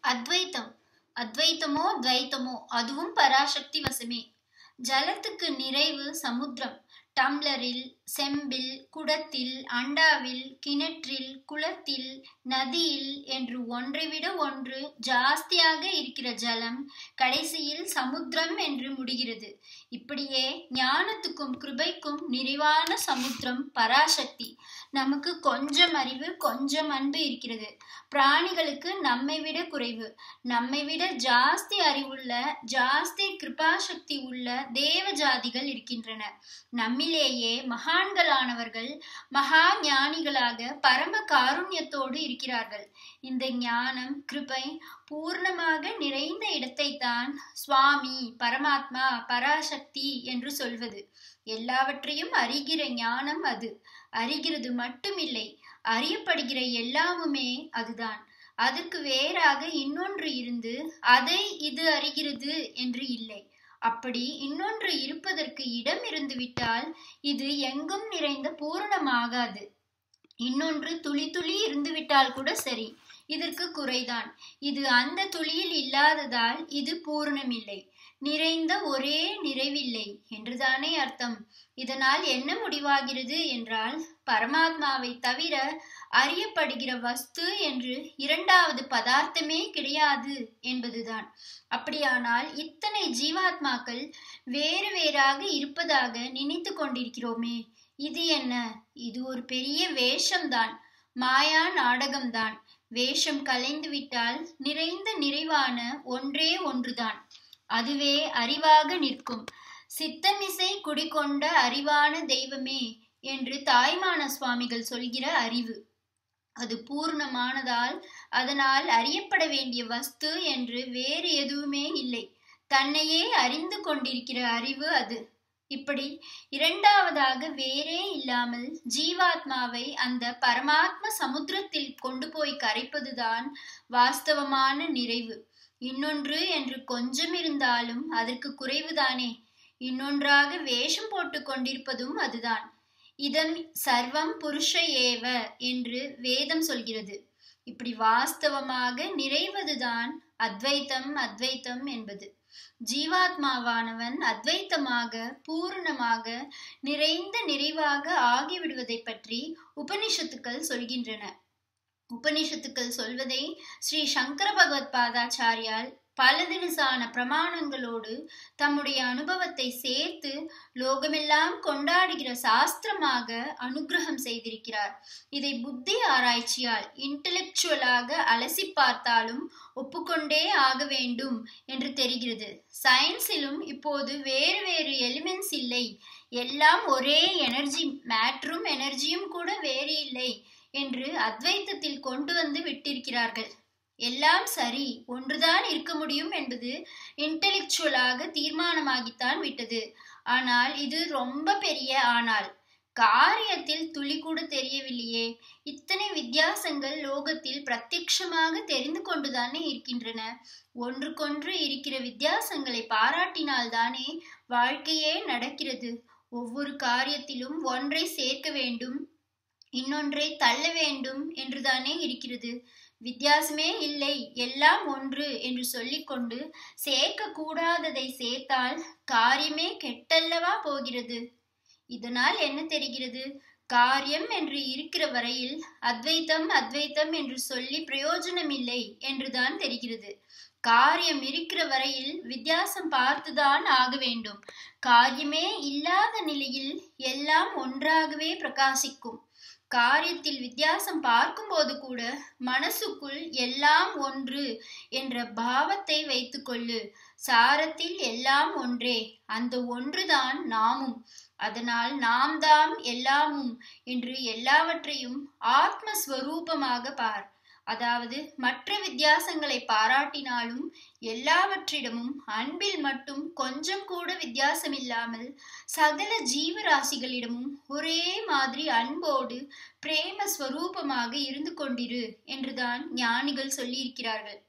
அத்வைத்தம் அத்வைத்தமோ துவைத்தமோ அதுவும் பராசக்தி வசமே ஜலத்துக்கு நிறைவு சமுத்திரம் டம்ளரில் செம்பில் குடத்தில் அண்டாவில் கிணற்றில் குளத்தில் நதியில் என்று ஒன்றை விட ஒன்று ஜாஸ்தியாக இருக்கிற ஜலம் கடைசியில் சமுத்திரம் என்று முடிகிறது இப்படியே ஞானத்துக்கும் கிருபைக்கும் நிறைவான சமுத்திரம் பராசக்தி நமக்கு கொஞ்சம் அறிவு கொஞ்சம் அன்பு இருக்கிறது பிராணிகளுக்கு நம்மை விட குறைவு நம்மை விட ஜாஸ்தி அறிவுள்ள ஜாஸ்தி கிருபாசக்தி உள்ள தேவ ஜாதிகள் இருக்கின்றன நம்மிலேயே மகான்களானவர்கள் மகா ஞானிகளாக பரம காருண்யத்தோடு இருக்கிறார்கள் இந்த ஞானம் கிருபை பூர்ணமாக நிறைந்த இடத்தை தான் சுவாமி பரமாத்மா பராசக்தி என்று சொல்வது எல்லாவற்றையும் அறிகிற ஞானம் அது அறிகிறது மட்டுமில்லை அறியப்படுகிற எல்லாமுமே அதுதான் அதற்கு வேறாக இன்னொன்று இருந்து அதை இது அறிகிறது என்று இல்லை அப்படி இன்னொன்று இருப்பதற்கு இடம் இருந்து விட்டால் இது எங்கும் நிறைந்த பூரணமாகாது இன்னொன்று துளி துளி இருந்து விட்டால் கூட சரி இதற்கு குறைதான் இது அந்த துளியில் இல்லாததால் இது பூரணமில்லை நிறைந்த ஒரே நிறைவில்லை என்றுதானே அர்த்தம் இதனால் என்ன முடிவாகிறது என்றால் பரமாத்மாவை தவிர அறியப்படுகிற வஸ்து என்று இரண்டாவது பதார்த்தமே கிடையாது என்பதுதான் அப்படியானால் இத்தனை ஜீவாத்மாக்கள் வேறு வேறாக இருப்பதாக நினைத்து கொண்டிருக்கிறோமே இது என்ன இது ஒரு பெரிய வேஷம்தான் மாயா நாடகம்தான் வேஷம் கலைந்து விட்டால் நிறைந்த நிறைவான ஒன்றே ஒன்றுதான் அதுவே அறிவாக நிற்கும் சித்தமிசை குடிகொண்ட அறிவான தெய்வமே என்று தாய்மான சுவாமிகள் சொல்கிற அறிவு அது பூர்ணமானதால் அதனால் அறியப்பட வேண்டிய வஸ்து என்று வேறு எதுவுமே இல்லை தன்னையே அறிந்து கொண்டிருக்கிற அறிவு அது இப்படி இரண்டாவதாக வேறே இல்லாமல் ஜீவாத்மாவை அந்த பரமாத்ம சமுத்திரத்தில் கொண்டு போய் கரைப்பதுதான் வாஸ்தவமான நிறைவு இன்னொன்று என்று கொஞ்சம் இருந்தாலும் அதற்கு குறைவுதானே இன்னொன்றாக வேஷம் போட்டு கொண்டிருப்பதும் அதுதான் இதம் சர்வம் புருஷ ஏவ என்று வேதம் சொல்கிறது இப்படி வாஸ்தவமாக நிறைவதுதான் அத்வைத்தம் அத்வைத்தம் என்பது ஜீவாத்மாவானவன் அத்வைத்தமாக பூர்ணமாக நிறைந்த நிறைவாக ஆகிவிடுவதை பற்றி உபனிஷத்துக்கள் சொல்கின்றன உபனிஷத்துக்கள் சொல்வதை ஸ்ரீ சங்கர பகவத் பாதாச்சாரியால் பல தினசான பிரமாணங்களோடு தம்முடைய அனுபவத்தை சேர்த்து லோகமெல்லாம் கொண்டாடுகிற சாஸ்திரமாக அனுகிரகம் செய்திருக்கிறார் இதை புத்தி ஆராய்ச்சியால் இன்டலெக்சுவலாக அலசி பார்த்தாலும் ஒப்புக்கொண்டே ஆக வேண்டும் என்று தெரிகிறது சயின்ஸிலும் இப்போது வேறு வேறு எலிமெண்ட்ஸ் இல்லை எல்லாம் ஒரே எனர்ஜி மேட்ரும் எனர்ஜியும் கூட வேறு இல்லை என்று அத்வைத்தத்தில் கொண்டு வந்து விட்டிருக்கிறார்கள் எல்லாம் சரி ஒன்றுதான் இருக்க முடியும் என்பது இன்டெலெக்சுவலாக தீர்மானமாகித்தான் விட்டது ஆனால் இது ரொம்ப பெரிய ஆனால் காரியத்தில் துளி கூட தெரியவில்லையே இத்தனை வித்தியாசங்கள் லோகத்தில் பிரத்யட்சமாக தெரிந்து கொண்டுதானே இருக்கின்றன ஒன்றுக்கொன்று இருக்கிற வித்தியாசங்களை பாராட்டினால்தானே வாழ்க்கையே நடக்கிறது ஒவ்வொரு காரியத்திலும் ஒன்றை சேர்க்க வேண்டும் இன்னொன்றை தள்ள வேண்டும் என்றுதானே இருக்கிறது வித்தியாசமே இல்லை எல்லாம் ஒன்று என்று சொல்லிக்கொண்டு சேர்க்க கூடாததை சேர்த்தால் காரியமே கெட்டல்லவா போகிறது இதனால் என்ன தெரிகிறது காரியம் என்று இருக்கிற வரையில் அத்வைத்தம் அத்வைத்தம் என்று சொல்லி பிரயோஜனமில்லை என்றுதான் தெரிகிறது காரியம் இருக்கிற வரையில் வித்தியாசம் பார்த்துதான் ஆக வேண்டும் காரியமே இல்லாத நிலையில் எல்லாம் ஒன்றாகவே பிரகாசிக்கும் காரியத்தில் வித்தியாசம் பார்க்கும்போது கூட மனசுக்குள் எல்லாம் ஒன்று என்ற பாவத்தை வைத்துக்கொள்ளு சாரத்தில் எல்லாம் ஒன்றே அந்த ஒன்றுதான் நாமும் அதனால் நாம் தாம் எல்லாமும் என்று எல்லாவற்றையும் ஆத்மஸ்வரூபமாக பார் அதாவது மற்ற வித்தியாசங்களை பாராட்டினாலும் எல்லாவற்றிடமும் அன்பில் மட்டும் கொஞ்சம் கூட வித்தியாசம் இல்லாமல் சகல ஜீவராசிகளிடமும் ஒரே மாதிரி அன்போடு பிரேம ஸ்வரூபமாக இருந்து கொண்டிரு என்றுதான் ஞானிகள் சொல்லியிருக்கிறார்கள்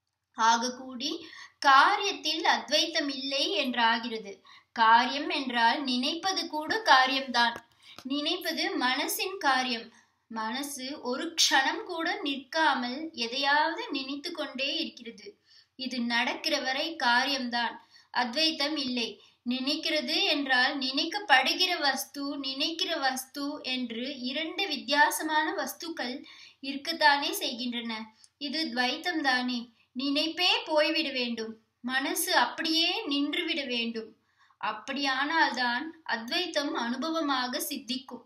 ஆக கூடி காரியத்தில் அத்வைத்தம் இல்லை என்றாகிறது காரியம் என்றால் நினைப்பது கூட காரியம்தான் நினைப்பது மனசின் காரியம் மனசு ஒரு க்ஷணம் கூட நிற்காமல் எதையாவது நினைத்து கொண்டே இருக்கிறது இது நடக்கிற வரை காரியம்தான் அத்வைத்தம் இல்லை நினைக்கிறது என்றால் நினைக்கப்படுகிற வஸ்து நினைக்கிற வஸ்து என்று இரண்டு வித்தியாசமான வஸ்துக்கள் இருக்கத்தானே செய்கின்றன இது துவைத்தம் தானே நினைப்பே போய்விட வேண்டும் மனசு அப்படியே நின்றுவிட வேண்டும் அப்படியானால்தான் அத்வைத்தம் அனுபவமாக சித்திக்கும்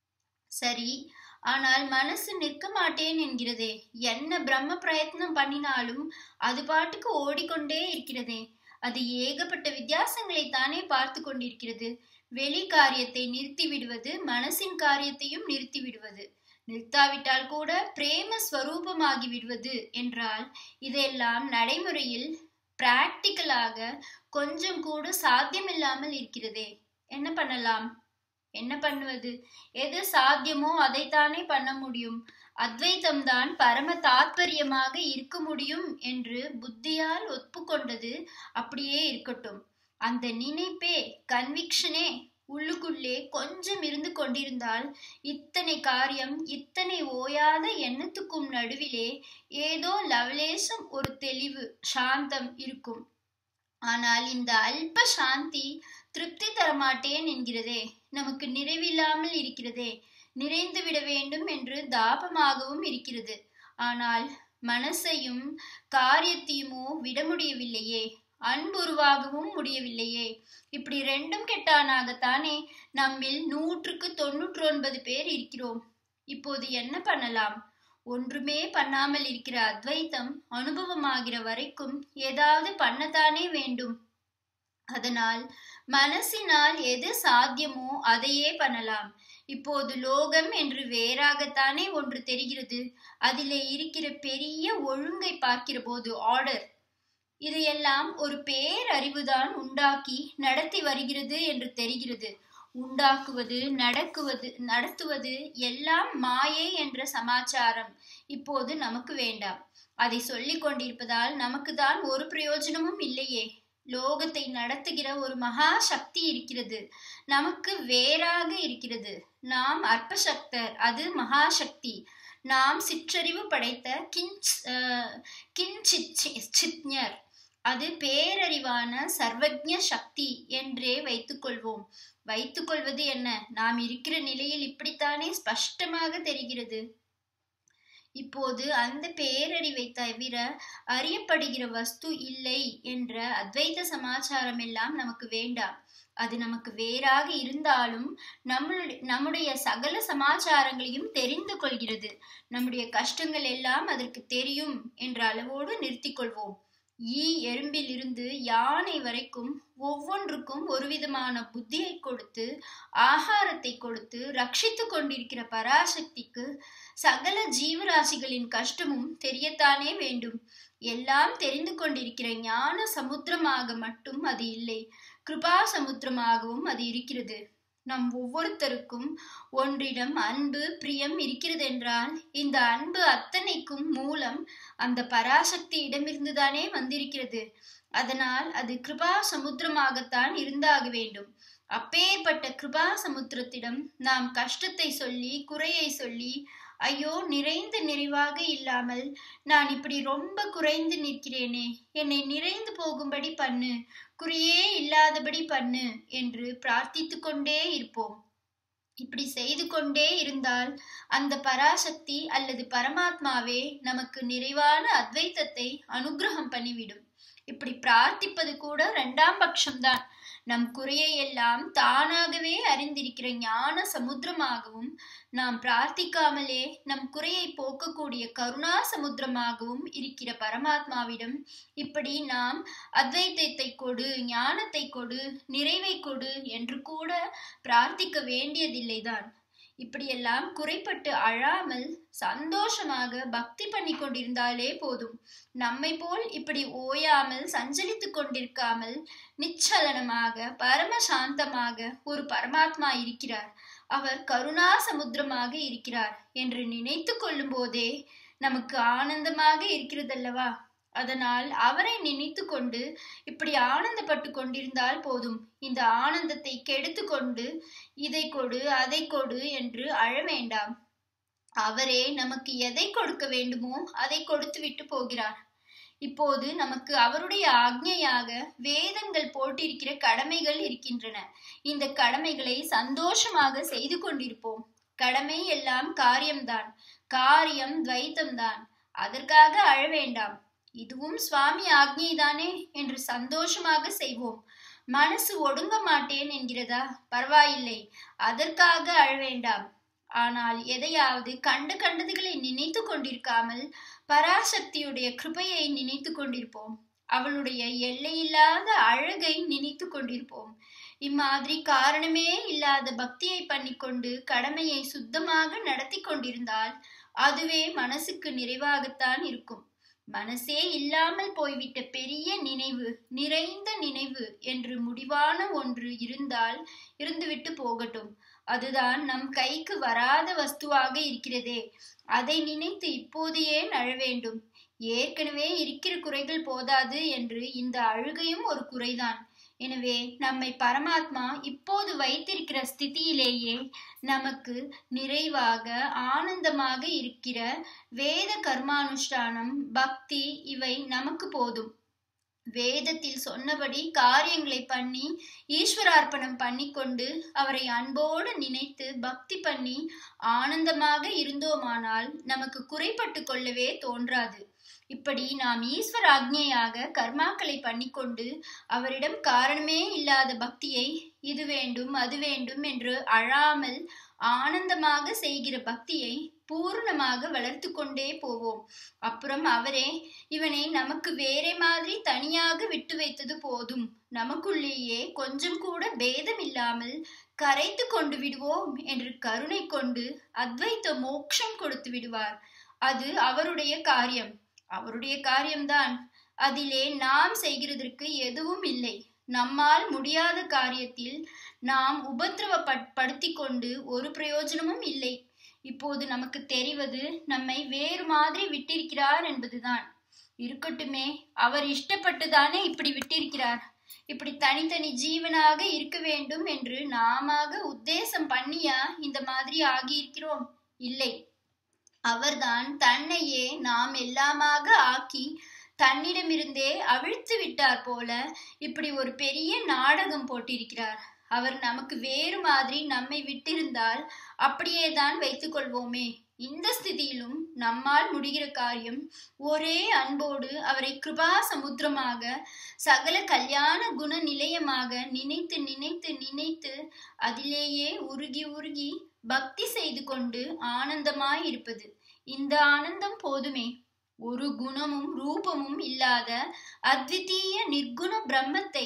சரி ஆனால் மனசு நிற்க மாட்டேன் என்கிறதே என்ன பிரம்ம பிரயத்னம் பண்ணினாலும் அது பாட்டுக்கு ஓடிக்கொண்டே இருக்கிறதே அது ஏகப்பட்ட வித்தியாசங்களை தானே பார்த்து கொண்டிருக்கிறது வெளி காரியத்தை நிறுத்தி விடுவது மனசின் காரியத்தையும் நிறுத்தி விடுவது நிறுத்தாவிட்டால் கூட பிரேம ஸ்வரூபமாகி விடுவது என்றால் இதெல்லாம் நடைமுறையில் பிராக்டிக்கலாக கொஞ்சம் கூட சாத்தியமில்லாமல் இருக்கிறதே என்ன பண்ணலாம் என்ன பண்ணுவது எது சாத்தியமோ அதைத்தானே பண்ண முடியும் அத்வைத்தம் தான் பரம தாத்பரியமாக இருக்க முடியும் என்று புத்தியால் ஒப்புக்கொண்டது அப்படியே இருக்கட்டும் அந்த நினைப்பே கன்விக்ஷனே உள்ளுக்குள்ளே கொஞ்சம் இருந்து கொண்டிருந்தால் இத்தனை காரியம் இத்தனை ஓயாத எண்ணத்துக்கும் நடுவிலே ஏதோ லவலேசம் ஒரு தெளிவு சாந்தம் இருக்கும் ஆனால் இந்த அல்ப சாந்தி திருப்தி தரமாட்டேன் என்கிறதே நமக்கு நிறைவில்லாமல் இருக்கிறதே நிறைந்து விட வேண்டும் என்று தாபமாகவும் இருக்கிறது ஆனால் மனசையும் காரியத்தையுமோ விட முடியவில்லையே அன்புருவாகவும் முடியவில்லையே இப்படி ரெண்டும் கெட்டானாகத்தானே நம்மில் நூற்றுக்கு தொன்னூற்றி ஒன்பது பேர் இருக்கிறோம் இப்போது என்ன பண்ணலாம் ஒன்றுமே பண்ணாமல் இருக்கிற அத்வைத்தம் அனுபவமாகிற வரைக்கும் ஏதாவது பண்ணத்தானே வேண்டும் அதனால் மனசினால் எது சாத்தியமோ அதையே பண்ணலாம் இப்போது லோகம் என்று வேறாகத்தானே ஒன்று தெரிகிறது அதிலே இருக்கிற பெரிய ஒழுங்கை பார்க்கிற போது ஆர்டர் இதையெல்லாம் ஒரு பேரறிவுதான் உண்டாக்கி நடத்தி வருகிறது என்று தெரிகிறது உண்டாக்குவது நடக்குவது நடத்துவது எல்லாம் மாயை என்ற சமாச்சாரம் இப்போது நமக்கு வேண்டாம் அதை சொல்லிக் கொண்டிருப்பதால் நமக்கு தான் ஒரு பிரயோஜனமும் இல்லையே லோகத்தை நடத்துகிற ஒரு மகா சக்தி இருக்கிறது நமக்கு வேறாக இருக்கிறது நாம் அற்பசக்தர் அது மகாசக்தி நாம் சிற்றறிவு படைத்த கிஞ்ச் கிஞ்சித்ஞர் அது பேரறிவான சர்வஜ சக்தி என்றே வைத்துக்கொள்வோம் வைத்துக்கொள்வது என்ன நாம் இருக்கிற நிலையில் இப்படித்தானே ஸ்பஷ்டமாக தெரிகிறது இப்போது அந்த பேரறிவை தவிர அறியப்படுகிற வஸ்து இல்லை என்ற அத்வைத சமாச்சாரம் எல்லாம் நமக்கு வேண்டாம் அது நமக்கு வேறாக இருந்தாலும் நம்மளுடைய நம்முடைய சகல சமாச்சாரங்களையும் தெரிந்து கொள்கிறது நம்முடைய கஷ்டங்கள் எல்லாம் அதற்கு தெரியும் என்ற அளவோடு நிறுத்திக் கொள்வோம் ஈ எறும்பில் இருந்து யானை வரைக்கும் ஒவ்வொன்றுக்கும் ஒரு விதமான புத்தியை கொடுத்து ஆகாரத்தை கொடுத்து ரட்சித்து கொண்டிருக்கிற பராசக்திக்கு சகல ஜீவராசிகளின் கஷ்டமும் தெரியத்தானே வேண்டும் எல்லாம் தெரிந்து கொண்டிருக்கிற ஞான சமுத்திரமாக மட்டும் அது இல்லை கிருபா சமுத்திரமாகவும் அது இருக்கிறது நம் ஒவ்வொருத்தருக்கும் ஒன்றிடம் அன்பு பிரியம் இருக்கிறது என்றால் இந்த அன்பு அத்தனைக்கும் மூலம் அந்த பராசக்தியிடமிருந்துதானே வந்திருக்கிறது அதனால் அது கிருபா சமுத்திரமாகத்தான் இருந்தாக வேண்டும் அப்பேற்பட்ட கிருபா சமுத்திரத்திடம் நாம் கஷ்டத்தை சொல்லி குறையை சொல்லி ஐயோ நிறைந்து நிறைவாக இல்லாமல் நான் இப்படி ரொம்ப குறைந்து நிற்கிறேனே என்னை நிறைந்து போகும்படி பண்ணு குறியே இல்லாதபடி பண்ணு என்று பிரார்த்தித்து கொண்டே இருப்போம் இப்படி செய்து கொண்டே இருந்தால் அந்த பராசக்தி அல்லது பரமாத்மாவே நமக்கு நிறைவான அத்வைத்தத்தை அனுகிரகம் பண்ணிவிடும் இப்படி பிரார்த்திப்பது கூட இரண்டாம் பட்சம்தான் நம் குறையை எல்லாம் தானாகவே அறிந்திருக்கிற ஞான சமுத்திரமாகவும் நாம் பிரார்த்திக்காமலே நம் குறையை போக்கக்கூடிய கருணா சமுத்திரமாகவும் இருக்கிற பரமாத்மாவிடம் இப்படி நாம் அத்வைத்தத்தை கொடு ஞானத்தை கொடு நிறைவை கொடு என்று கூட பிரார்த்திக்க வேண்டியதில்லைதான் இப்படியெல்லாம் குறைப்பட்டு அழாமல் சந்தோஷமாக பக்தி பண்ணி கொண்டிருந்தாலே போதும் நம்மை போல் இப்படி ஓயாமல் சஞ்சலித்து கொண்டிருக்காமல் நிச்சலனமாக பரம சாந்தமாக ஒரு பரமாத்மா இருக்கிறார் அவர் கருணா சமுத்திரமாக இருக்கிறார் என்று நினைத்து கொள்ளும் போதே நமக்கு ஆனந்தமாக இருக்கிறதல்லவா அதனால் அவரை நினைத்து கொண்டு இப்படி ஆனந்தப்பட்டு கொண்டிருந்தால் போதும் இந்த ஆனந்தத்தை கெடுத்து கொண்டு இதை கொடு அதை கொடு என்று அழ வேண்டாம் அவரே நமக்கு எதை கொடுக்க வேண்டுமோ அதை கொடுத்து விட்டு போகிறார் இப்போது நமக்கு அவருடைய ஆக்ஞையாக வேதங்கள் போட்டிருக்கிற கடமைகள் இருக்கின்றன இந்த கடமைகளை சந்தோஷமாக செய்து கொண்டிருப்போம் கடமை எல்லாம் காரியம்தான் காரியம் துவைத்தம்தான் அதற்காக அழ வேண்டாம் இதுவும் சுவாமி ஆக்ஞைதானே என்று சந்தோஷமாக செய்வோம் மனசு ஒடுங்க மாட்டேன் என்கிறதா பரவாயில்லை அதற்காக அழ வேண்டாம் ஆனால் எதையாவது கண்டு கண்டதுகளை நினைத்து கொண்டிருக்காமல் பராசக்தியுடைய கிருபையை நினைத்து கொண்டிருப்போம் அவளுடைய எல்லையில்லாத அழகை நினைத்து கொண்டிருப்போம் இம்மாதிரி காரணமே இல்லாத பக்தியை பண்ணிக்கொண்டு கடமையை சுத்தமாக நடத்தி கொண்டிருந்தால் அதுவே மனசுக்கு நிறைவாகத்தான் இருக்கும் மனசே இல்லாமல் போய்விட்ட பெரிய நினைவு நிறைந்த நினைவு என்று முடிவான ஒன்று இருந்தால் இருந்துவிட்டு போகட்டும் அதுதான் நம் கைக்கு வராத வஸ்துவாக இருக்கிறதே அதை நினைத்து இப்போதையே அழ வேண்டும் ஏற்கனவே இருக்கிற குறைகள் போதாது என்று இந்த அழுகையும் ஒரு குறைதான் எனவே நம்மை பரமாத்மா இப்போது வைத்திருக்கிற ஸ்திதியிலேயே நமக்கு நிறைவாக ஆனந்தமாக இருக்கிற வேத கர்மானுஷ்டானம் பக்தி இவை நமக்கு போதும் வேதத்தில் சொன்னபடி காரியங்களை பண்ணி ஈஸ்வரார்ப்பணம் பண்ணிக்கொண்டு அவரை அன்போடு நினைத்து பக்தி பண்ணி ஆனந்தமாக இருந்தோமானால் நமக்கு குறைப்பட்டு கொள்ளவே தோன்றாது இப்படி நாம் ஈஸ்வர ஆக்ஞையாக கர்மாக்களை பண்ணிக்கொண்டு அவரிடம் காரணமே இல்லாத பக்தியை இது வேண்டும் அது வேண்டும் என்று அழாமல் ஆனந்தமாக செய்கிற பக்தியை பூர்ணமாக வளர்த்து கொண்டே போவோம் அப்புறம் அவரே இவனை நமக்கு வேறே மாதிரி தனியாக விட்டு வைத்தது போதும் நமக்குள்ளேயே கொஞ்சம் கூட பேதம் இல்லாமல் கரைத்து கொண்டு விடுவோம் என்று கருணை கொண்டு அத்வைத்த மோட்சம் கொடுத்து விடுவார் அது அவருடைய காரியம் அவருடைய காரியம்தான் அதிலே நாம் செய்கிறதற்கு எதுவும் இல்லை நம்மால் முடியாத காரியத்தில் நாம் உபத்திரவப்படுத்தி கொண்டு ஒரு பிரயோஜனமும் இல்லை இப்போது நமக்கு தெரிவது நம்மை வேறு மாதிரி விட்டிருக்கிறார் என்பதுதான் இருக்கட்டுமே அவர் இஷ்டப்பட்டுதானே இப்படி விட்டிருக்கிறார் இப்படி தனித்தனி ஜீவனாக இருக்க வேண்டும் என்று நாம உத்தேசம் பண்ணியா இந்த மாதிரி ஆகியிருக்கிறோம் இல்லை அவர்தான் தன்னையே நாம் எல்லாமாக ஆக்கி தன்னிடமிருந்தே அவிழ்த்து விட்டார் போல இப்படி ஒரு பெரிய நாடகம் போட்டிருக்கிறார் அவர் நமக்கு வேறு மாதிரி நம்மை விட்டிருந்தால் அப்படியே தான் வைத்துக் கொள்வோமே இந்த ஸ்திதியிலும் நம்மால் முடிகிற காரியம் ஒரே அன்போடு அவரை கிருபா சமுத்திரமாக சகல கல்யாண குண நிலையமாக நினைத்து நினைத்து நினைத்து அதிலேயே உருகி உருகி பக்தி செய்து கொண்டு ஆனந்தமாய் இருப்பது இந்த ஆனந்தம் போதுமே ஒரு குணமும் ரூபமும் இல்லாத அத்விதீய நிர்குண பிரம்மத்தை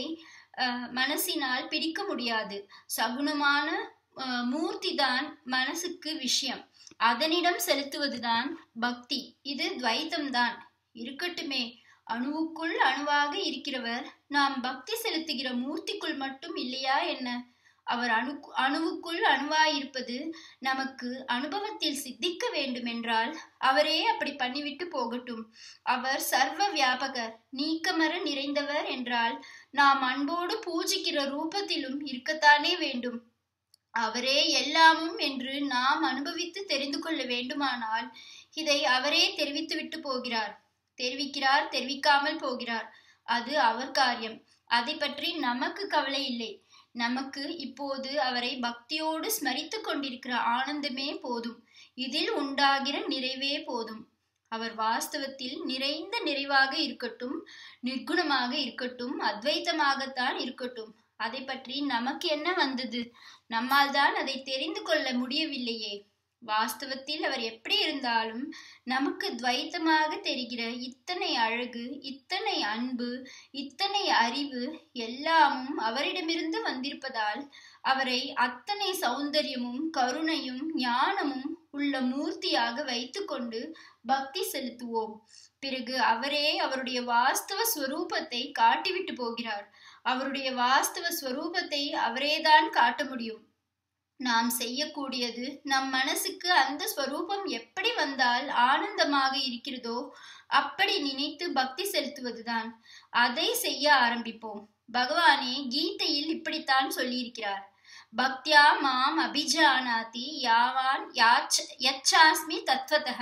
மனசினால் பிடிக்க முடியாது சகுனமான மூர்த்தி தான் மனசுக்கு விஷயம் அதனிடம் செலுத்துவதுதான் பக்தி இது துவைத்தம் தான் இருக்கட்டுமே அணுவுக்குள் அணுவாக இருக்கிறவர் நாம் பக்தி செலுத்துகிற மூர்த்திக்குள் மட்டும் இல்லையா என்ன அவர் அணு அணுவுக்குள் அணுவாயிருப்பது நமக்கு அனுபவத்தில் சித்திக்க வேண்டுமென்றால் அவரே அப்படி பண்ணிவிட்டு போகட்டும் அவர் சர்வ வியாபகர் நீக்கமர நிறைந்தவர் என்றால் நாம் அன்போடு பூஜிக்கிற ரூபத்திலும் இருக்கத்தானே வேண்டும் அவரே எல்லாமும் என்று நாம் அனுபவித்து தெரிந்து கொள்ள வேண்டுமானால் இதை அவரே தெரிவித்துவிட்டு போகிறார் தெரிவிக்கிறார் தெரிவிக்காமல் போகிறார் அது அவர் காரியம் அதை பற்றி நமக்கு கவலை இல்லை நமக்கு இப்போது அவரை பக்தியோடு ஸ்மரித்து கொண்டிருக்கிற ஆனந்தமே போதும் இதில் உண்டாகிற நிறைவே போதும் அவர் வாஸ்தவத்தில் நிறைந்த நிறைவாக இருக்கட்டும் நிர்குணமாக இருக்கட்டும் அத்வைத்தமாகத்தான் இருக்கட்டும் அதை பற்றி நமக்கு என்ன வந்தது நம்மால் தான் அதை தெரிந்து கொள்ள முடியவில்லையே வாஸ்தவத்தில் அவர் எப்படி இருந்தாலும் நமக்கு துவைத்தமாக தெரிகிற இத்தனை அழகு இத்தனை அன்பு இத்தனை அறிவு எல்லாமும் அவரிடமிருந்து வந்திருப்பதால் அவரை அத்தனை சௌந்தரியமும் கருணையும் ஞானமும் உள்ள மூர்த்தியாக வைத்துக்கொண்டு பக்தி செலுத்துவோம் பிறகு அவரே அவருடைய வாஸ்தவ ஸ்வரூபத்தை காட்டிவிட்டு போகிறார் அவருடைய வாஸ்தவ ஸ்வரூபத்தை அவரேதான் காட்ட முடியும் நாம் செய்யக்கூடியது நம் மனசுக்கு அந்த ஸ்வரூபம் எப்படி வந்தால் ஆனந்தமாக இருக்கிறதோ அப்படி நினைத்து பக்தி செலுத்துவதுதான் அதை செய்ய ஆரம்பிப்போம் பகவானே கீதையில் இப்படித்தான் சொல்லியிருக்கிறார் பக்தியா மாம் அபிஜானாதி யாவான் யாச் யச்சாஸ்மி தத்வதः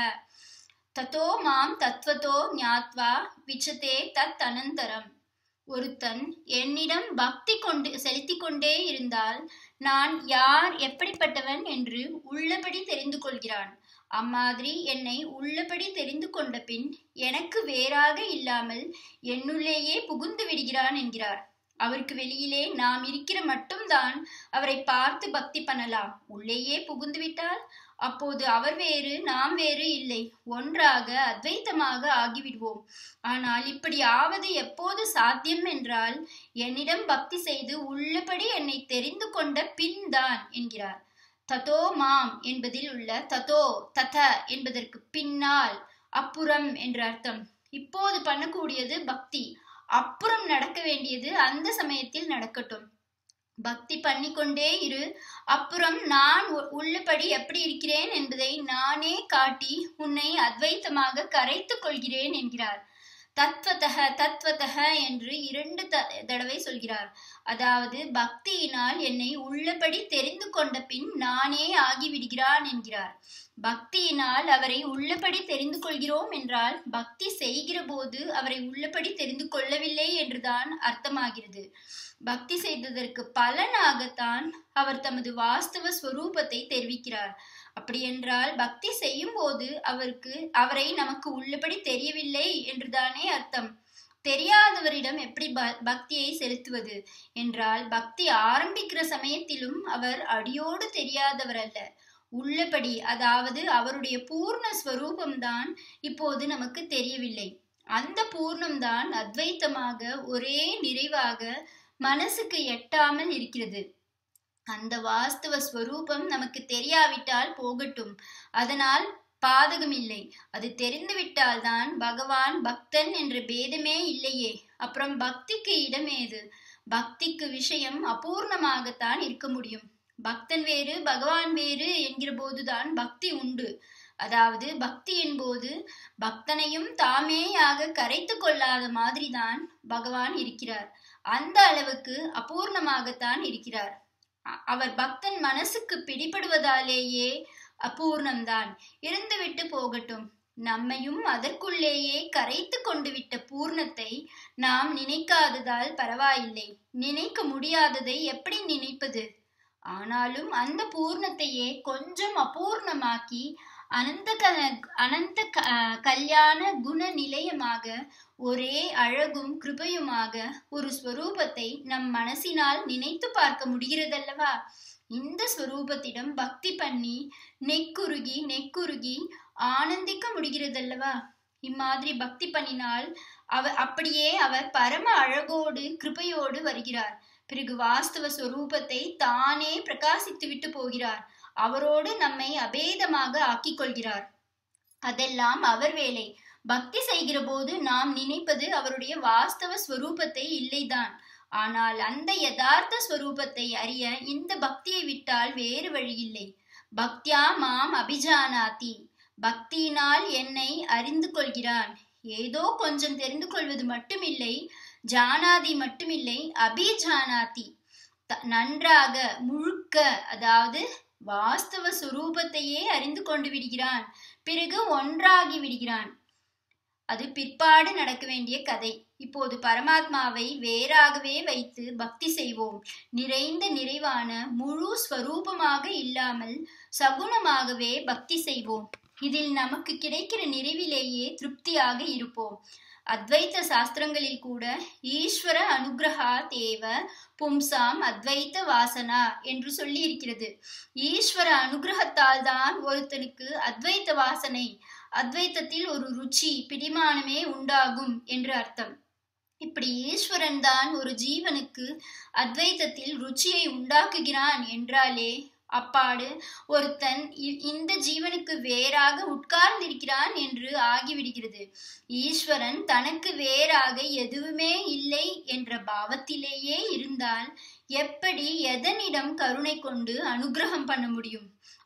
ததோ மாம் தத்வதோ ஞாத்வா விச்சதே தத் அனந்தரம் ஒருத்தன் என்னிடம் பக்தி கொண்டு செலுத்திக் கொண்டே இருந்தால் நான் யார் எப்படிப்பட்டவன் என்று உள்ளபடி தெரிந்து கொள்கிறான் அம்மாதிரி என்னை உள்ளபடி தெரிந்து கொண்ட பின் எனக்கு வேறாக இல்லாமல் என்னுள்ளேயே புகுந்து விடுகிறான் என்கிறார் அவருக்கு வெளியிலே நாம் இருக்கிற மட்டும்தான் அவரை பார்த்து பக்தி பண்ணலாம் உள்ளேயே புகுந்து விட்டால் அப்போது அவர் வேறு நாம் வேறு இல்லை ஒன்றாக அத்வைத்தமாக ஆகிவிடுவோம் ஆனால் இப்படி ஆவது எப்போது சாத்தியம் என்றால் என்னிடம் பக்தி செய்து உள்ளபடி என்னை தெரிந்து கொண்ட பின் தான் என்கிறார் ததோ மாம் என்பதில் உள்ள ததோ தத என்பதற்கு பின்னால் அப்புறம் என்ற அர்த்தம் இப்போது பண்ணக்கூடியது பக்தி அப்புறம் நடக்க வேண்டியது அந்த சமயத்தில் நடக்கட்டும் பக்தி பண்ணிக்கொண்டே இரு அப்புறம் நான் உள்ளபடி எப்படி இருக்கிறேன் என்பதை நானே காட்டி உன்னை அத்வைத்தமாக கரைத்துக் கொள்கிறேன் என்கிறார் தத்வதக தத்வதக என்று இரண்டு தடவை சொல்கிறார் அதாவது பக்தியினால் என்னை உள்ளபடி தெரிந்து கொண்ட பின் நானே ஆகிவிடுகிறான் என்கிறார் பக்தியினால் அவரை உள்ளபடி தெரிந்து கொள்கிறோம் என்றால் பக்தி செய்கிற போது அவரை உள்ளபடி தெரிந்து கொள்ளவில்லை என்றுதான் அர்த்தமாகிறது பக்தி செய்ததற்கு பலனாகத்தான் அவர் தமது வாஸ்தவ ஸ்வரூபத்தை தெரிவிக்கிறார் அப்படி என்றால் பக்தி செய்யும் போது அவருக்கு அவரை நமக்கு உள்ளபடி தெரியவில்லை என்றுதானே அர்த்தம் தெரியாதவரிடம் எப்படி பக்தியை செலுத்துவது என்றால் பக்தி ஆரம்பிக்கிற சமயத்திலும் அவர் அடியோடு தெரியாதவர் அல்ல உள்ளபடி அதாவது அவருடைய பூர்ண ஸ்வரூபம்தான் இப்போது நமக்கு தெரியவில்லை அந்த பூர்ணம்தான் அத்வைத்தமாக ஒரே நிறைவாக மனசுக்கு எட்டாமல் இருக்கிறது அந்த வாஸ்தவ ஸ்வரூபம் நமக்கு தெரியாவிட்டால் போகட்டும் அதனால் பாதகமில்லை அது தெரிந்துவிட்டால் தான் பகவான் பக்தன் என்ற பேதமே இல்லையே அப்புறம் பக்திக்கு இடமேது பக்திக்கு விஷயம் அபூர்ணமாகத்தான் இருக்க முடியும் பக்தன் வேறு பகவான் வேறு என்கிற போதுதான் பக்தி உண்டு அதாவது பக்தி என்போது பக்தனையும் தாமேயாக கரைத்து கொள்ளாத மாதிரிதான் பகவான் இருக்கிறார் அந்த அளவுக்கு அபூர்ணமாகத்தான் இருக்கிறார் அவர் பக்தன் மனசுக்கு பிடிபடுவதாலேயே அபூர்ணம்தான் இருந்துவிட்டு போகட்டும் நம்மையும் அதற்குள்ளேயே கரைத்து கொண்டு விட்ட பூர்ணத்தை நாம் நினைக்காததால் பரவாயில்லை நினைக்க முடியாததை எப்படி நினைப்பது ஆனாலும் அந்த பூர்ணத்தையே கொஞ்சம் அபூர்ணமாக்கி அனந்த க அனந்த கல்யாண குண நிலையமாக ஒரே அழகும் கிருபையுமாக ஒரு ஸ்வரூபத்தை நம் மனசினால் நினைத்து பார்க்க முடிகிறதல்லவா இந்த ஸ்வரூபத்திடம் பக்தி பண்ணி நெக்குருகி நெக்குருகி ஆனந்திக்க முடிகிறதல்லவா இம்மாதிரி பக்தி பண்ணினால் அவ அப்படியே அவர் பரம அழகோடு கிருபையோடு வருகிறார் பிறகு வாஸ்தவ ஸ்வரூபத்தை தானே பிரகாசித்து விட்டு போகிறார் அவரோடு நம்மை அபேதமாக ஆக்கிக் கொள்கிறார் அதெல்லாம் அவர் வேலை பக்தி செய்கிற போது நாம் நினைப்பது அவருடைய வாஸ்தவ ஸ்வரூபத்தை இல்லைதான் ஆனால் அந்த யதார்த்த ஸ்வரூபத்தை அறிய இந்த பக்தியை விட்டால் வேறு வழியில்லை பக்தியா மாம் அபிஜானாதி பக்தியினால் என்னை அறிந்து கொள்கிறான் ஏதோ கொஞ்சம் தெரிந்து கொள்வது மட்டுமில்லை ஜானாதி மட்டுமில்லை அபிஜானாதி நன்றாக முழுக்க அதாவது வாஸ்தவ சுரூபத்தையே அறிந்து கொண்டு விடுகிறான் பிறகு ஒன்றாகி விடுகிறான் அது பிற்பாடு நடக்க வேண்டிய கதை இப்போது பரமாத்மாவை வேறாகவே வைத்து பக்தி செய்வோம் நிறைந்த நிறைவான முழு ஸ்வரூபமாக இல்லாமல் சகுனமாகவே பக்தி செய்வோம் இதில் நமக்கு கிடைக்கிற நிறைவிலேயே திருப்தியாக இருப்போம் அத்வைத்த சாஸ்திரங்களில் கூட ஈஸ்வர அனுகிரகா தேவ பும்சாம் அத்வைத்த வாசனா என்று சொல்லி இருக்கிறது ஈஸ்வர அனுகிரகத்தால் தான் ஒருத்தனுக்கு அத்வைத்த வாசனை அத்வைத்தத்தில் ஒரு ருச்சி பிடிமானமே உண்டாகும் என்று அர்த்தம் இப்படி ஈஸ்வரன் தான் ஒரு ஜீவனுக்கு அத்வைத்தத்தில் ருச்சியை உண்டாக்குகிறான் என்றாலே அப்பாடு ஒருத்தன் இந்த ஜீவனுக்கு வேறாக உட்கார்ந்திருக்கிறான் என்று ஆகிவிடுகிறது ஈஸ்வரன் தனக்கு வேறாக எதுவுமே இல்லை என்ற பாவத்திலேயே இருந்தால் எப்படி எதனிடம் கருணை கொண்டு அனுகிரகம் பண்ண முடியும்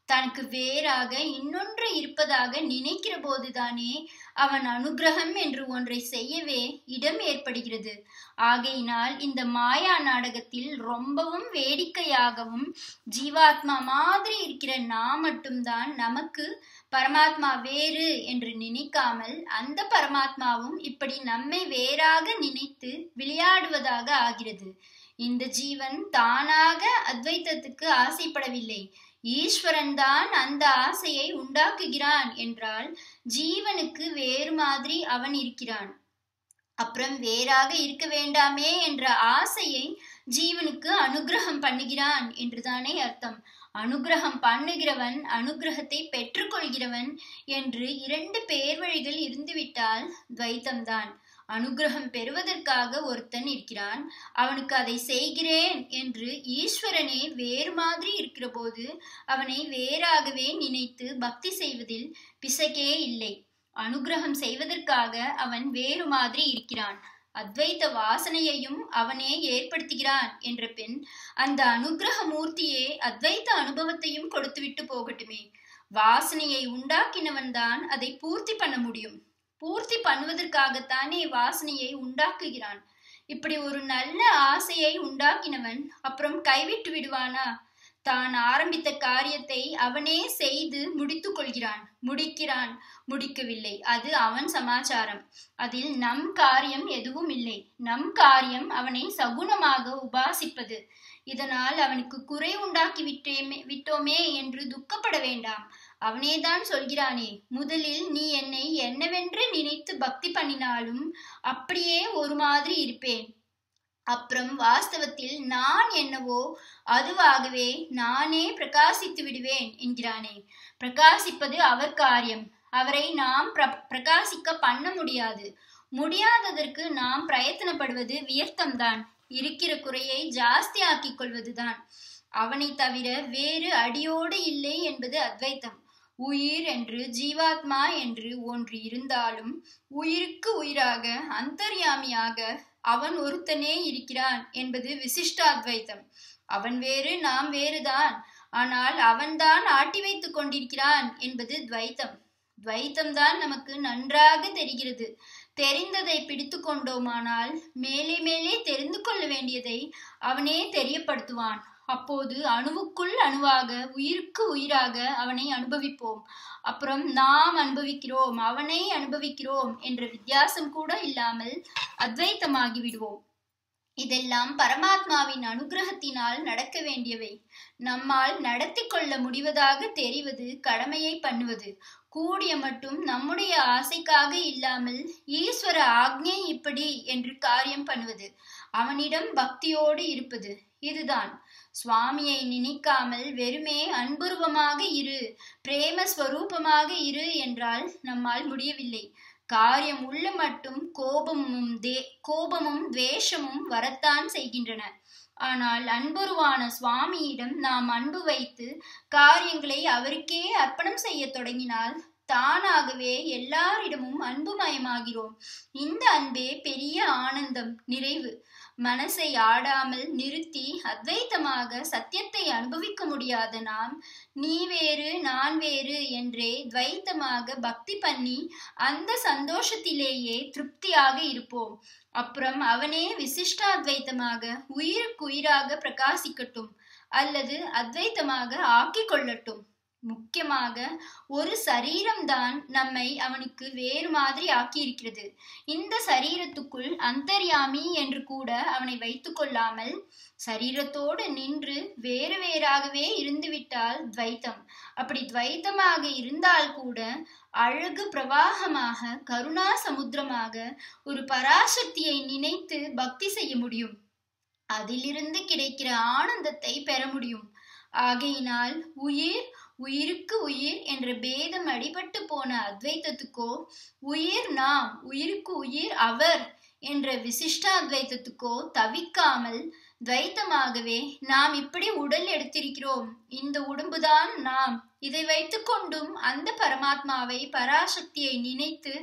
தனக்கு வேறாக இன்னொன்று இருப்பதாக நினைக்கிற போதுதானே அவன் அனுகிரகம் என்று ஒன்றை செய்யவே இடம் ஏற்படுகிறது ஆகையினால் இந்த மாயா நாடகத்தில் ரொம்பவும் வேடிக்கையாகவும் ஜீவாத்மா மாதிரி இருக்கிற நான் மட்டும்தான் நமக்கு பரமாத்மா வேறு என்று நினைக்காமல் அந்த பரமாத்மாவும் இப்படி நம்மை வேறாக நினைத்து விளையாடுவதாக ஆகிறது இந்த ஜீவன் தானாக அத்வைத்தத்துக்கு ஆசைப்படவில்லை ஈஸ்வரன் தான் அந்த ஆசையை உண்டாக்குகிறான் என்றால் ஜீவனுக்கு வேறு மாதிரி அவன் இருக்கிறான் அப்புறம் வேறாக இருக்க வேண்டாமே என்ற ஆசையை ஜீவனுக்கு அனுகிரகம் பண்ணுகிறான் என்றுதானே அர்த்தம் அனுகிரகம் பண்ணுகிறவன் அனுகிரகத்தை பெற்றுக்கொள்கிறவன் என்று இரண்டு பேர் வழிகள் இருந்துவிட்டால் துவைத்தம்தான் அனுகிரகம் பெறுவதற்காக ஒருத்தன் இருக்கிறான் அவனுக்கு அதை செய்கிறேன் என்று ஈஸ்வரனே வேறு மாதிரி இருக்கிற போது அவனை வேறாகவே நினைத்து பக்தி செய்வதில் பிசகே இல்லை அனுகிரகம் செய்வதற்காக அவன் வேறு மாதிரி இருக்கிறான் அத்வைத்த வாசனையையும் அவனே ஏற்படுத்துகிறான் என்ற பின் அந்த அனுகிரக மூர்த்தியே அத்வைத்த அனுபவத்தையும் கொடுத்துவிட்டு போகட்டுமே வாசனையை உண்டாக்கினவன் தான் அதை பூர்த்தி பண்ண முடியும் பூர்த்தி பண்ணுவதற்காகத்தானே வாசனையை உண்டாக்குகிறான் இப்படி ஒரு நல்ல ஆசையை உண்டாக்கினவன் அப்புறம் கைவிட்டு விடுவானா தான் ஆரம்பித்த காரியத்தை அவனே செய்து முடித்து கொள்கிறான் முடிக்கிறான் முடிக்கவில்லை அது அவன் சமாச்சாரம் அதில் நம் காரியம் எதுவும் இல்லை நம் காரியம் அவனை சகுனமாக உபாசிப்பது இதனால் அவனுக்கு குறை உண்டாக்கி விட்டேமே விட்டோமே என்று துக்கப்பட வேண்டாம் அவனேதான் சொல்கிறானே முதலில் நீ என்னை என்னவென்று நினைத்து பக்தி பண்ணினாலும் அப்படியே ஒரு மாதிரி இருப்பேன் அப்புறம் வாஸ்தவத்தில் நான் என்னவோ அதுவாகவே நானே பிரகாசித்து விடுவேன் என்கிறானே பிரகாசிப்பது அவர் காரியம் அவரை நாம் பிர பிரகாசிக்க பண்ண முடியாது முடியாததற்கு நாம் பிரயத்தனப்படுவது வியர்த்தம்தான் இருக்கிற குறையை ஜாஸ்தி ஆக்கிக் கொள்வதுதான் அவனை தவிர வேறு அடியோடு இல்லை என்பது அத்வைத்தம் உயிர் என்று ஜீவாத்மா என்று ஒன்று இருந்தாலும் உயிருக்கு உயிராக அந்தர்யாமியாக அவன் ஒருத்தனே இருக்கிறான் என்பது விசிஷ்டாத்வைத்தம் அவன் வேறு நாம் வேறுதான் ஆனால் அவன்தான் ஆட்டி வைத்துக் கொண்டிருக்கிறான் என்பது துவைத்தம் துவைத்தம் தான் நமக்கு நன்றாக தெரிகிறது தெரிந்ததை பிடித்து கொண்டோமானால் மேலே மேலே தெரிந்து கொள்ள வேண்டியதை அவனே தெரியப்படுத்துவான் அப்போது அணுவுக்குள் அணுவாக உயிருக்கு உயிராக அவனை அனுபவிப்போம் அப்புறம் நாம் அனுபவிக்கிறோம் அவனை அனுபவிக்கிறோம் என்ற வித்தியாசம் கூட இல்லாமல் அத்வைத்தமாகி விடுவோம் இதெல்லாம் பரமாத்மாவின் அனுகிரகத்தினால் நடக்க வேண்டியவை நம்மால் நடத்தி கொள்ள முடிவதாக தெரிவது கடமையை பண்ணுவது கூடிய மட்டும் நம்முடைய ஆசைக்காக இல்லாமல் ஈஸ்வர ஆக்ஞை இப்படி என்று காரியம் பண்ணுவது அவனிடம் பக்தியோடு இருப்பது இதுதான் சுவாமியை நினைக்காமல் வெறுமே அன்புருவமாக இரு பிரேம ஸ்வரூபமாக இரு என்றால் நம்மால் முடியவில்லை காரியம் உள்ள மட்டும் கோபமும் தே கோபமும் துவேஷமும் வரத்தான் செய்கின்றன ஆனால் அன்புருவான சுவாமியிடம் நாம் அன்பு வைத்து காரியங்களை அவருக்கே அர்ப்பணம் செய்ய தொடங்கினால் தானாகவே எல்லாரிடமும் அன்புமயமாகிறோம் இந்த அன்பே பெரிய ஆனந்தம் நிறைவு மனசை ஆடாமல் நிறுத்தி அத்வைத்தமாக சத்தியத்தை அனுபவிக்க முடியாத நாம் நீ வேறு நான் வேறு என்றே துவைத்தமாக பக்தி பண்ணி அந்த சந்தோஷத்திலேயே திருப்தியாக இருப்போம் அப்புறம் அவனே விசிஷ்டாத்வைத்தமாக உயிருக்கு உயிராக பிரகாசிக்கட்டும் அல்லது அத்வைத்தமாக ஆக்கிக் கொள்ளட்டும் முக்கியமாக ஒரு சரீரம்தான் நம்மை அவனுக்கு வேறு மாதிரி ஆக்கியிருக்கிறது இந்த சரீரத்துக்குள் அந்தர்யாமி என்று கூட அவனை வைத்துக் கொள்ளாமல் சரீரத்தோடு நின்று வேறு வேறாகவே இருந்துவிட்டால் துவைத்தம் அப்படி துவைத்தமாக இருந்தால் கூட அழகு பிரவாகமாக கருணா சமுத்திரமாக ஒரு பராசக்தியை நினைத்து பக்தி செய்ய முடியும் அதிலிருந்து கிடைக்கிற ஆனந்தத்தை பெற முடியும் ஆகையினால் உயிர் உயிருக்கு உயிர் என்ற பேதம் அடிபட்டு போன அத்வைத்தத்துக்கோ உயிர் நாம் உயிருக்கு உயிர் அவர் என்ற விசிஷ்ட அத்வைத்தத்துக்கோ தவிக்காமல் துவைத்தமாகவே நாம் இப்படி உடல் எடுத்திருக்கிறோம் இந்த உடம்புதான் நாம் இதை வைத்துக்கொண்டும் அந்த பரமாத்மாவை பராசக்தியை நினைத்து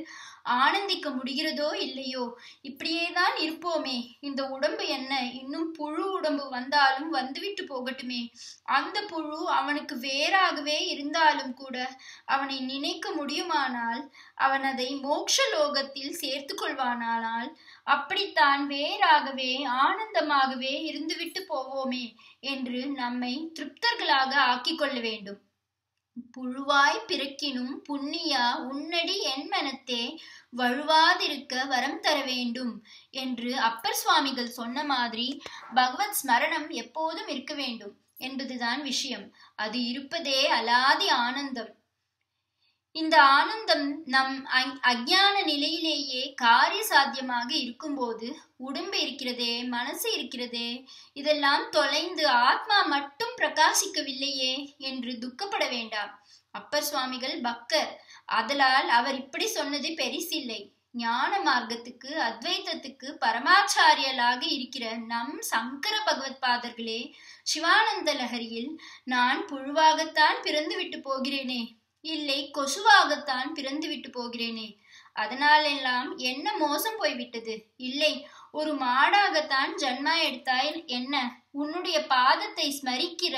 ஆனந்திக்க முடிகிறதோ இல்லையோ இப்படியே தான் இருப்போமே இந்த உடம்பு என்ன இன்னும் புழு உடம்பு வந்தாலும் வந்துவிட்டு போகட்டுமே அந்த புழு அவனுக்கு வேறாகவே இருந்தாலும் கூட அவனை நினைக்க முடியுமானால் அவன் அதை மோட்ச லோகத்தில் சேர்த்து கொள்வானானால் அப்படித்தான் வேறாகவே ஆனந்தமாகவே இருந்துவிட்டு போவோமே என்று நம்மை திருப்தர்களாக ஆக்கிக் கொள்ள வேண்டும் புழுவாய் பிறக்கினும் புண்ணியா உன்னடி என் மனத்தே வழுவாதிருக்க வரம் தர வேண்டும் என்று அப்பர் சுவாமிகள் சொன்ன மாதிரி பகவத் ஸ்மரணம் எப்போதும் இருக்க வேண்டும் என்பதுதான் விஷயம் அது இருப்பதே அலாதி ஆனந்தம் இந்த ஆனந்தம் நம் அஜான நிலையிலேயே காரிய சாத்தியமாக இருக்கும்போது உடம்பு இருக்கிறதே மனசு இருக்கிறதே இதெல்லாம் தொலைந்து ஆத்மா மட்டும் பிரகாசிக்கவில்லையே என்று துக்கப்பட வேண்டாம் அப்பர் சுவாமிகள் பக்தர் அதலால் அவர் இப்படி சொன்னது பெரிசில்லை ஞான மார்க்கத்துக்கு அத்வைத்தத்துக்கு பரமாச்சாரியலாக இருக்கிற நம் சங்கர பகவத் பாதர்களே சிவானந்த லஹரியில் நான் புழுவாகத்தான் பிறந்து விட்டு போகிறேனே இல்லை கொசுவாகத்தான் பிறந்து விட்டு போகிறேனே அதனாலெல்லாம் என்ன மோசம் போய்விட்டது இல்லை ஒரு மாடாகத்தான் ஜன்மா எடுத்தாய் என்ன உன்னுடைய பாதத்தை ஸ்மரிக்கிற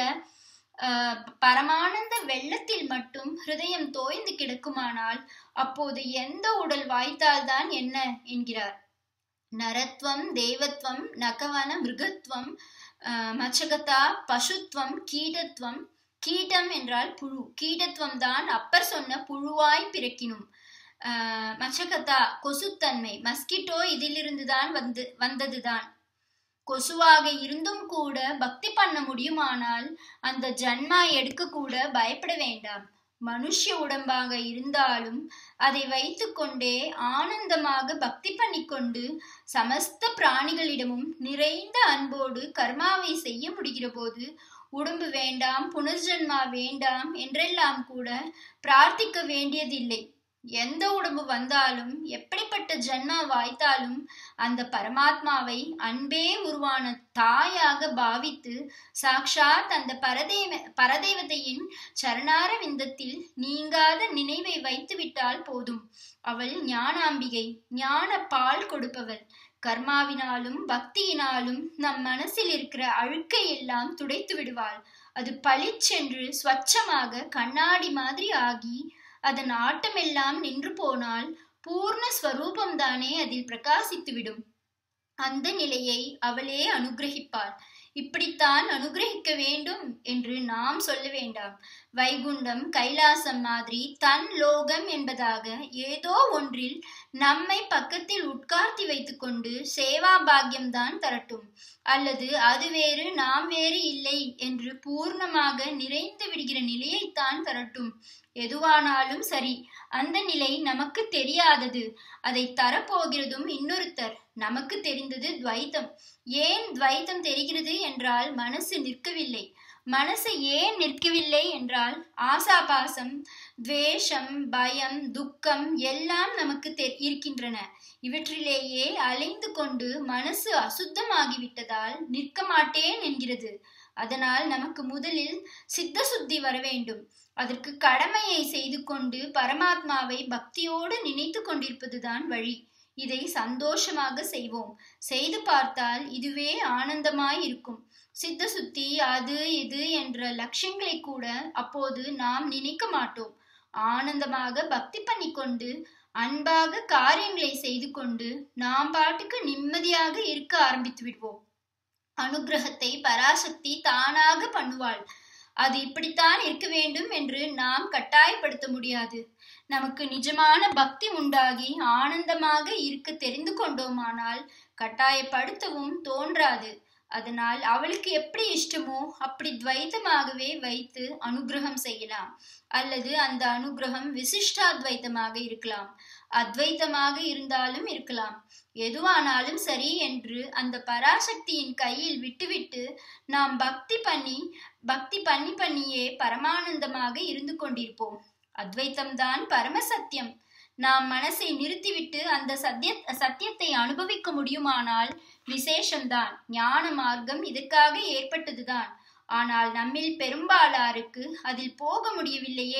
பரமானந்த வெள்ளத்தில் மட்டும் ஹிருதயம் தோய்ந்து கிடக்குமானால் அப்போது எந்த உடல் வாய்த்தால்தான் என்ன என்கிறார் நரத்வம் தேவத்வம் நகவன மிருகத்வம் மச்சகதா பசுத்வம் கீடத்வம் கீட்டம் என்றால் புழு கீடத்துவம் தான் அப்பர் சொன்ன புழுவாய் பிறக்கினும் மச்சகத்தா கொசுத்தன்மை மஸ்கிட்டோ இதிலிருந்து தான் வந்து வந்ததுதான் கொசுவாக இருந்தும் கூட பக்தி பண்ண முடியுமானால் அந்த ஜன்மா எடுக்க கூட பயப்பட வேண்டாம் மனுஷ உடம்பாக இருந்தாலும் அதை வைத்துக்கொண்டே ஆனந்தமாக பக்தி பண்ணிக்கொண்டு சமஸ்த பிராணிகளிடமும் நிறைந்த அன்போடு கர்மாவை செய்ய முடிகிற போது உடம்பு வேண்டாம் புனர்ஜன்மா வேண்டாம் என்றெல்லாம் கூட பிரார்த்திக்க வேண்டியதில்லை எந்த உடம்பு வந்தாலும் எப்படிப்பட்ட ஜன்மா வாய்த்தாலும் அந்த பரமாத்மாவை அன்பே உருவான தாயாக பாவித்து சாக்ஷாத் அந்த பரதேவ பரதேவதையின் சரணார விந்தத்தில் நீங்காத நினைவை வைத்து விட்டால் போதும் அவள் ஞானாம்பிகை ஞான பால் கொடுப்பவள் கர்மாவினாலும் பக்தியினாலும் நம் மனசில் இருக்கிற அழுக்கை எல்லாம் துடைத்து விடுவாள் அது பளிச்சென்று ஸ்வச்சமாக கண்ணாடி மாதிரி ஆகி அதன் ஆட்டமெல்லாம் நின்று போனால் பூர்ண ஸ்வரூபம்தானே அதில் பிரகாசித்துவிடும் அந்த நிலையை அவளே அனுகிரகிப்பாள் இப்படித்தான் அனுகிரகிக்க வேண்டும் என்று நாம் சொல்ல வேண்டாம் வைகுண்டம் கைலாசம் மாதிரி தன் லோகம் என்பதாக ஏதோ ஒன்றில் நம்மை பக்கத்தில் உட்கார்த்தி வைத்துக்கொண்டு சேவா பாக்கியம்தான் தரட்டும் அல்லது அது வேறு நாம் வேறு இல்லை என்று பூர்ணமாக நிறைந்து விடுகிற நிலையைத்தான் தரட்டும் எதுவானாலும் சரி அந்த நிலை நமக்கு தெரியாதது அதை தரப்போகிறதும் இன்னொருத்தர் நமக்கு தெரிந்தது துவைத்தம் ஏன் துவைத்தம் தெரிகிறது என்றால் மனசு நிற்கவில்லை மனசு ஏன் நிற்கவில்லை என்றால் ஆசாபாசம் துவேஷம் பயம் துக்கம் எல்லாம் நமக்கு தெ இருக்கின்றன இவற்றிலேயே அலைந்து கொண்டு மனசு அசுத்தமாகிவிட்டதால் நிற்க மாட்டேன் என்கிறது அதனால் நமக்கு முதலில் சித்த சுத்தி வர வேண்டும் அதற்கு கடமையை செய்து கொண்டு பரமாத்மாவை பக்தியோடு நினைத்து கொண்டிருப்பதுதான் வழி இதை சந்தோஷமாக செய்வோம் செய்து பார்த்தால் இதுவே ஆனந்தமாய் இருக்கும் சித்த சுத்தி அது இது என்ற லட்சியங்களை கூட அப்போது நாம் நினைக்க மாட்டோம் ஆனந்தமாக பக்தி பண்ணிக்கொண்டு அன்பாக காரியங்களை செய்து கொண்டு நாம் பாட்டுக்கு நிம்மதியாக இருக்க ஆரம்பித்து விடுவோம் அனுகிரகத்தை பராசக்தி தானாக பண்ணுவாள் அது இப்படித்தான் இருக்க வேண்டும் என்று நாம் கட்டாயப்படுத்த முடியாது நமக்கு நிஜமான பக்தி உண்டாகி ஆனந்தமாக இருக்க தெரிந்து கொண்டோமானால் கட்டாயப்படுத்தவும் தோன்றாது அதனால் அவளுக்கு எப்படி இஷ்டமோ அப்படி துவைத்தமாகவே வைத்து அனுகிரகம் செய்யலாம் அல்லது அந்த அனுகிரகம் விசிஷ்டாத்வைத்தமாக இருக்கலாம் அத்வைத்தமாக இருந்தாலும் இருக்கலாம் எதுவானாலும் சரி என்று அந்த பராசக்தியின் கையில் விட்டுவிட்டு நாம் பக்தி பண்ணி பக்தி பண்ணி பண்ணியே பரமானந்தமாக இருந்து கொண்டிருப்போம் அத்வைத்தம்தான் பரமசத்தியம் நாம் மனசை நிறுத்திவிட்டு அந்த சத்திய சத்தியத்தை அனுபவிக்க முடியுமானால் விசேஷம்தான் ஞான மார்க்கம் இதற்காக ஏற்பட்டதுதான் ஆனால் நம்மில் பெரும்பாலாருக்கு அதில் போக முடியவில்லையே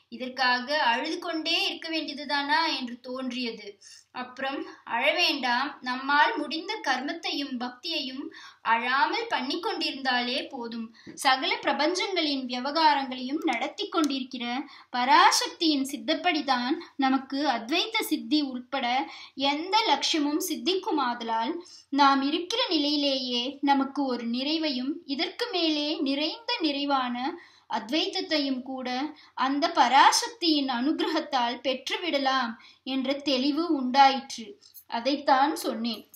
இதற்காக அழுது கொண்டே இருக்க வேண்டியதுதானா என்று தோன்றியது அப்புறம் அழவேண்டாம் நம்மால் முடிந்த கர்மத்தையும் பக்தியையும் அழாமல் பண்ணி கொண்டிருந்தாலே போதும் சகல பிரபஞ்சங்களின் விவகாரங்களையும் நடத்தி கொண்டிருக்கிற பராசக்தியின் சித்தப்படிதான் நமக்கு அத்வைத்த சித்தி உட்பட எந்த லட்சியமும் சித்திக்குமாதலால் நாம் இருக்கிற நிலையிலேயே நமக்கு ஒரு நிறைவையும் இதற்கு மேலே நிறைந்த நிறைவான அத்வைத்தத்தையும் கூட அந்த பராசக்தியின் அனுகிரகத்தால் பெற்றுவிடலாம் என்ற தெளிவு உண்டாயிற்று அதைத்தான் சொன்னேன்